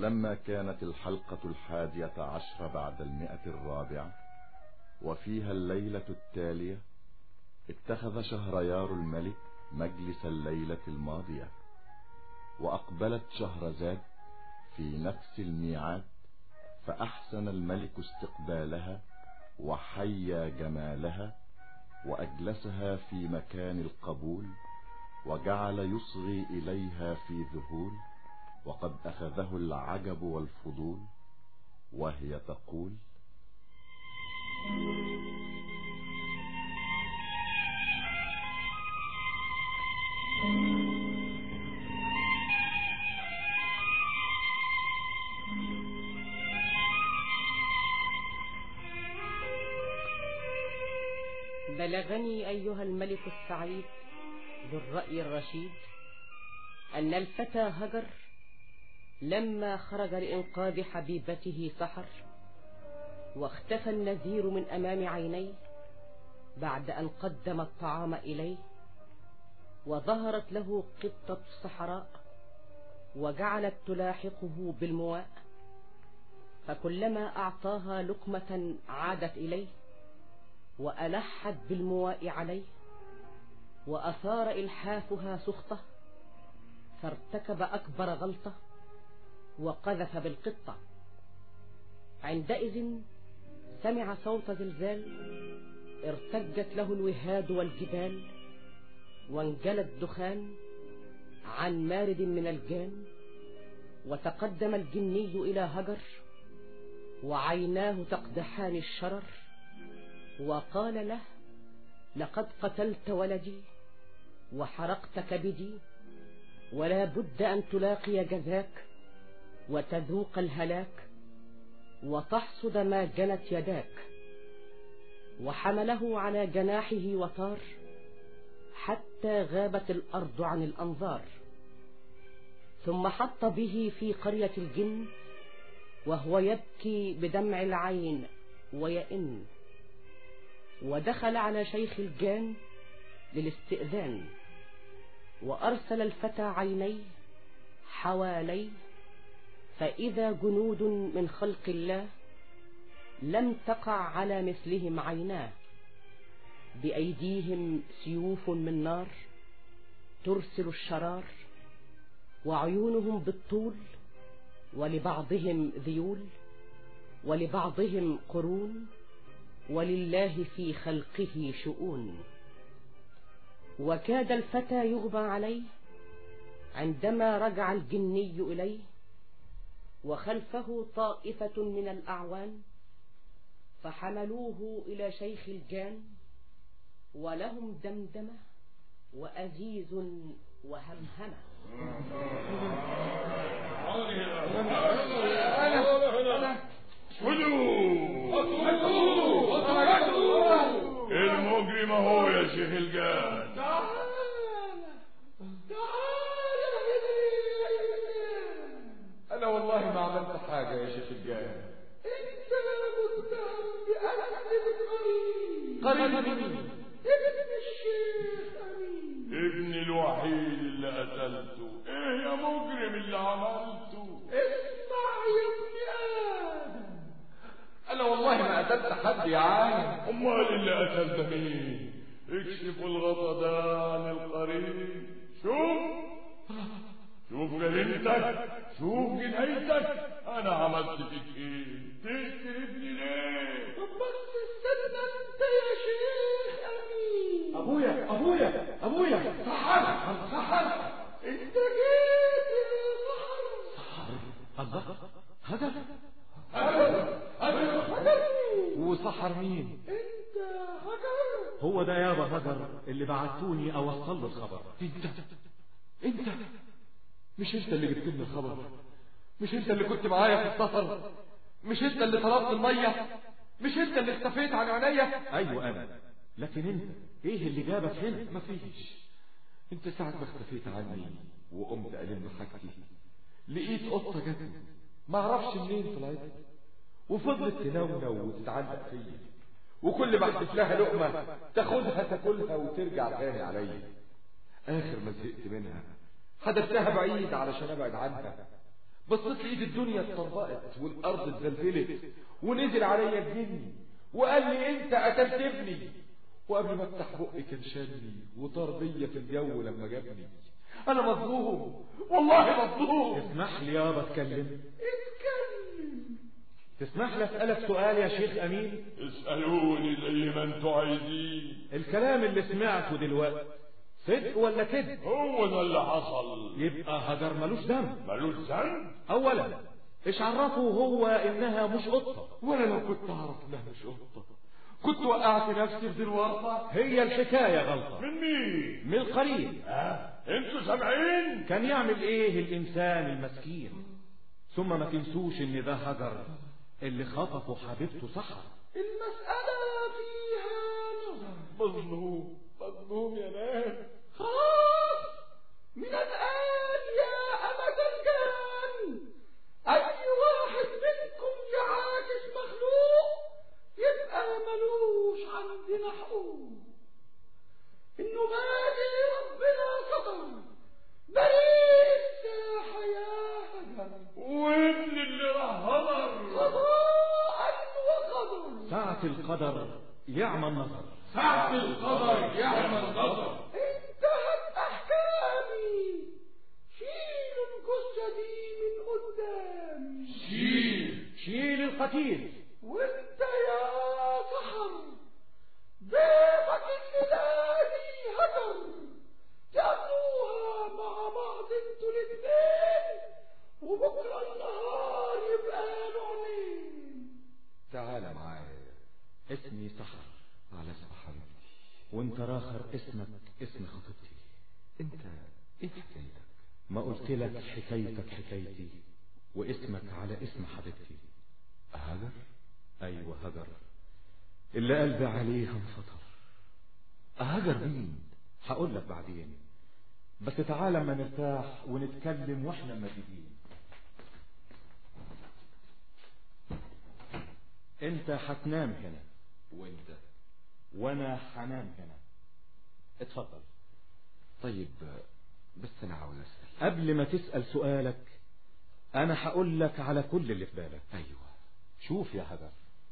ولما كانت الحلقة الحادية عشر بعد المئة الرابعة وفيها الليلة التالية اتخذ شهريار الملك مجلس الليلة الماضية وأقبلت شهرزاد في نفس الميعاد فأحسن الملك استقبالها وحيا جمالها وأجلسها في مكان القبول وجعل يصغي إليها في ذهول وقد أخذه العجب والفضول وهي تقول بلغني أيها الملك السعيد ذو الرأي الرشيد أن الفتى هجر لما خرج لإنقاذ حبيبته سحر واختفى النذير من أمام عينيه بعد أن قدم الطعام إليه وظهرت له قطة الصحراء وجعلت تلاحقه بالمواء فكلما أعطاها لقمة عادت إليه وألحت بالمواء عليه وأثار إلحافها سخطة فارتكب أكبر غلطة وقذف بالقطة عندئذ سمع صوت زلزال ارتجت له الوهاد والجبال وانجلى الدخان عن مارد من الجان وتقدم الجني إلى هجر وعيناه تقدحان الشرر وقال له لقد قتلت ولدي وحرقت كبدي ولا بد أن تلاقي جزاك وتذوق الهلاك وتحصد ما جنت يداك وحمله على جناحه وطار حتى غابت الأرض عن الأنظار ثم حط به في قرية الجن وهو يبكي بدمع العين ويئن ودخل على شيخ الجان للاستئذان وأرسل الفتى عينيه حواليه فإذا جنود من خلق الله لم تقع على مثلهم عيناه بأيديهم سيوف من نار ترسل الشرار وعيونهم بالطول ولبعضهم ذيول ولبعضهم قرون ولله في خلقه شؤون وكاد الفتى يغبى عليه عندما رجع الجني إليه وخلفه طائفة من الأعوان فحملوه إلى شيخ الجان ولهم دمدمة وأزيز وهمهمة المجرم هو يا شيخ الجان انا والله ما عملت حاجة يا شيخ الجان انت متهم بقتل قريب قريب مين ابن الشيخ امين ابن الوحيد اللي قتلته ايه يا مجرم اللي عملته اسمع يا ابن ادم انا والله ما قتلت حد يا عالم امال اللي قتل ده مين اكشفوا الغطا ده عن القريب شوف شوف جريمتك شوف جنايتك انا عملت فيك ايه تقتل ابني ليه بس استنى انت يا شيخ امين ابويا ابويا ابويا سحر سحر انت جيت يا سحر الله هذا هجر وسحر مين انت هجر هو ده يابا هجر اللي بعتوني اوصل له الخبر انت انت مش انت اللي جبت لي الخبر مش انت اللي كنت معايا في السفر مش انت اللي طلبت الميه مش انت اللي اختفيت عن عينيا ايوه انا لكن انت ايه اللي جابك هنا مفيش انت ساعة ما اختفيت عني وقمت ألم حاجتي لقيت قطة جت ما اعرفش منين طلعت وفضلت تنونة وتتعلق فيا وكل ما احدف لها لقمة تاخدها تاكلها وترجع تاني عليا آخر ما زهقت منها حدفتها بعيد علشان أبعد عنها بصيت لقيت الدنيا اتطربقت والارض اتزلزلت ونزل عليا الجن وقال لي انت قتلت ابني وقبل ما افتح بقي كان شالني وطار بيا في الجو لما جابني انا مظلوم والله مظلوم اسمح لي يابا اتكلم اتكلم تسمح لي اسالك سؤال يا شيخ امين اسألوني زي ما انتوا عايزين الكلام اللي سمعته دلوقتي صدق ولا كذب هو ده اللي حصل يبقى هجر ملوش ذنب ملوش ذنب اولا ايش عرفه هو انها مش قطه وانا لو كنت اعرف انها مش قطه كنت وقعت نفسي في دير ورطه هي الحكايه غلطه من مين من القريب ها انتوا سامعين كان يعمل ايه الانسان المسكين ثم ما تنسوش ان ده هجر اللي خطفه حبيبته سحر المسألة فيها نظر مظلوم مظلوم يا ناس خلاص من الآن يا أمة الجان أي واحد منكم يعاكس مخلوق يبقى ملوش عندنا حقوق إنه باقي ربنا سطر بريء الساحة يا هجر وابن اللي راح هضر قضاء وقدر ساعة القدر يعمى النظر ساعة القدر يعمل غضب انتهت احكامي شيلوا الجثه دي من قدامي شيل شيل القتيل وانت يا سحر ضيفك الليلادي هجر تاخدوها مع بعض انتوا الاتنين وبكره النهار يبقى نومين تعال معايا اسمي سحر على اسم حبيبتي وانت راخر اسمك اسم خطيبتي انت ايه حكايتك ما قلت لك حكايتك حكايتي واسمك على اسم حبيبتي هاجر ايوه هجر اللي قلبي عليها انفطر هاجر مين هقول لك بعدين بس تعالى اما نرتاح ونتكلم واحنا مجدين انت هتنام هنا وانت وانا هنام هنا اتفضل طيب بس انا عاوز اسال قبل ما تسأل سؤالك انا هقول لك على كل اللي في بالك ايوه شوف يا هجر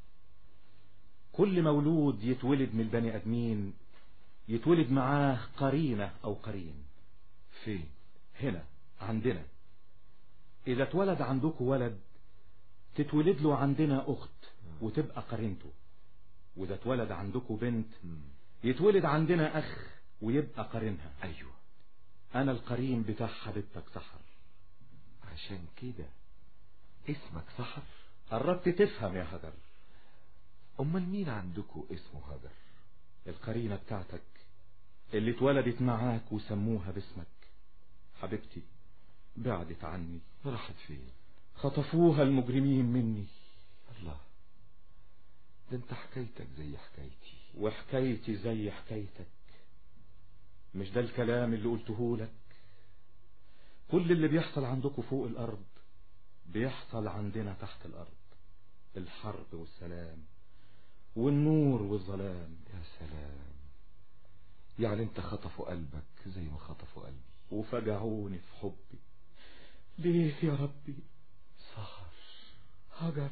كل مولود يتولد من البني ادمين يتولد معاه قرينة او قرين فين هنا عندنا اذا اتولد عندكم ولد تتولد له عندنا اخت وتبقى قرينته واذا اتولد عندكم بنت مم. يتولد عندنا اخ ويبقى قرينها ايوه انا القرين بتاع حبيبتك سحر عشان كده اسمك سحر قربت تفهم يا هجر امال مين عندكم اسمه هاجر القرينة بتاعتك اللي اتولدت معاك وسموها باسمك حبيبتي بعدت عني راحت فين خطفوها المجرمين مني الله ده انت حكايتك زي حكايتي وحكايتي زي حكايتك مش ده الكلام اللي قلته لك كل اللي بيحصل عندكم فوق الأرض بيحصل عندنا تحت الأرض الحرب والسلام والنور والظلام يا سلام يعني انت خطفوا قلبك زي ما خطفوا قلبي وفجعوني في حبي ليه يا ربي سحر هجر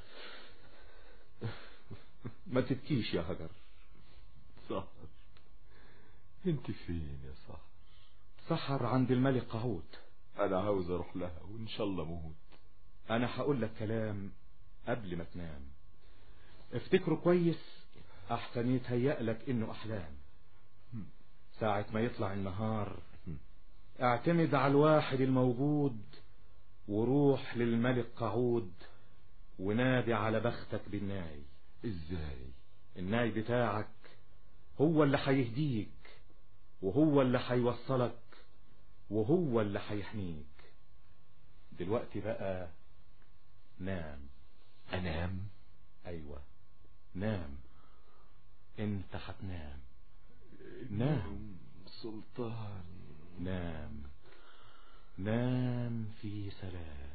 ما تبكيش يا هجر سحر انت فين يا سحر سحر عند الملك قعود انا عاوز اروح لها وان شاء الله موت انا هقول لك كلام قبل ما تنام افتكره كويس احسن يتهيأ لك انه احلام ساعة ما يطلع النهار اعتمد على الواحد الموجود وروح للملك قعود ونادي على بختك بالناي ازاي الناي بتاعك هو اللي هيهديك وهو اللي هيوصلك وهو اللي هيحميك دلوقتي بقى نام انام ايوه نام انت هتنام نام سلطان نام نام في سلام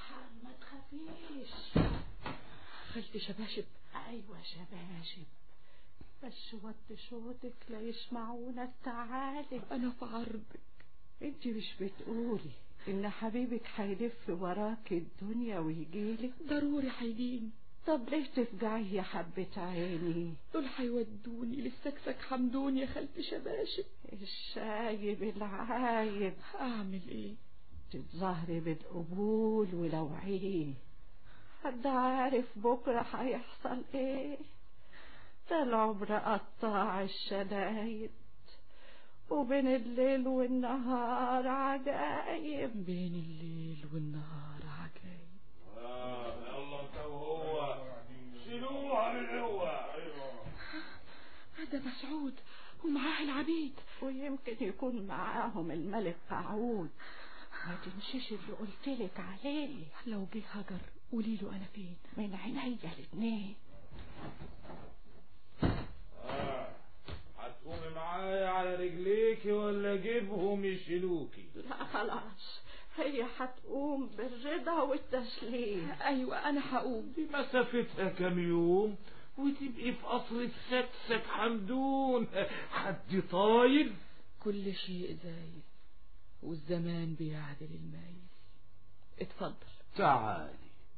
ما تخافيش خالتي شباشب ايوه شباشب بس وطي صوتك لا يسمعونا تعالي انا في عرضك انت مش بتقولي ان حبيبك هيلف وراك الدنيا ويجيلك ضروري هيجيني طب ليه تفجعي يا حبة عيني دول هيودوني للسكسك حمدون يا خالتي شباشب الشايب العايب اعمل ايه تتظاهري بالقبول ولو عيه حد عارف بكرة هيحصل ايه ده العمر قطاع الشدايد وبين الليل والنهار عجايب بين الليل والنهار عجايب يلا انت وهو شيلوها من هو ده مسعود ومعاه العبيد ويمكن يكون معاهم الملك قعود ما تنسيش اللي قلتلك عليه لو جه هجر قولي له انا فين من عينيا الاتنين هتقومي معايا على رجليكي ولا اجيبهم يشيلوكي لا خلاص هي هتقوم بالرضا والتسليم ايوه انا هقوم دي مسافتها كام يوم وتبقي في قصر السكسك حمدون حد طايل كل شيء زايد والزمان بيعدل المايل اتفضل تعالي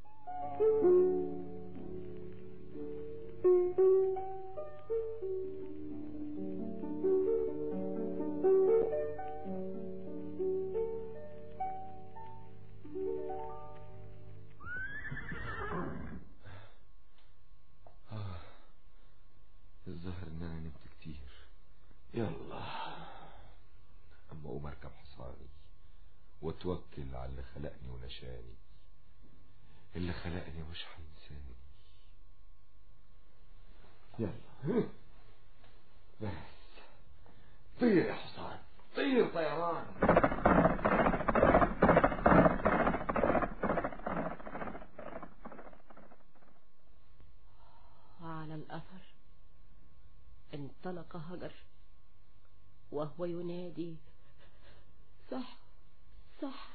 الظاهر ان انا نمت كتير يلا اما اقوم اركب حصاني واتوكل على اللي خلقني ونشاني اللي خلقني مش هينساني يلا بس طير يا حصان طير طيران وعلى الأثر انطلق هجر وهو ينادي صح صح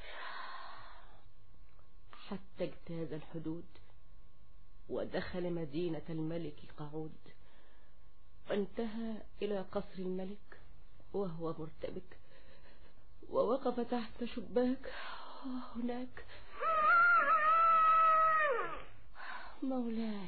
حتى اجتاز الحدود ودخل مدينة الملك قعود وانتهى إلى قصر الملك وهو مرتبك ووقف تحت شباك وهناك مولاي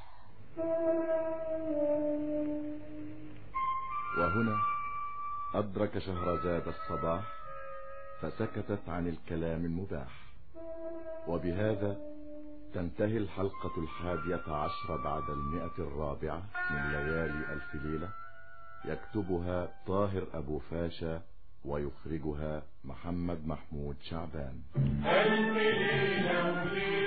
وهنا أدرك شهرزاد الصباح فسكتت عن الكلام المباح وبهذا تنتهي الحلقة الحادية عشر بعد المئة الرابعة من ليالي ألف ليلة يكتبها طاهر أبو فاشا ويخرجها محمد محمود شعبان ألف ليلة وليلة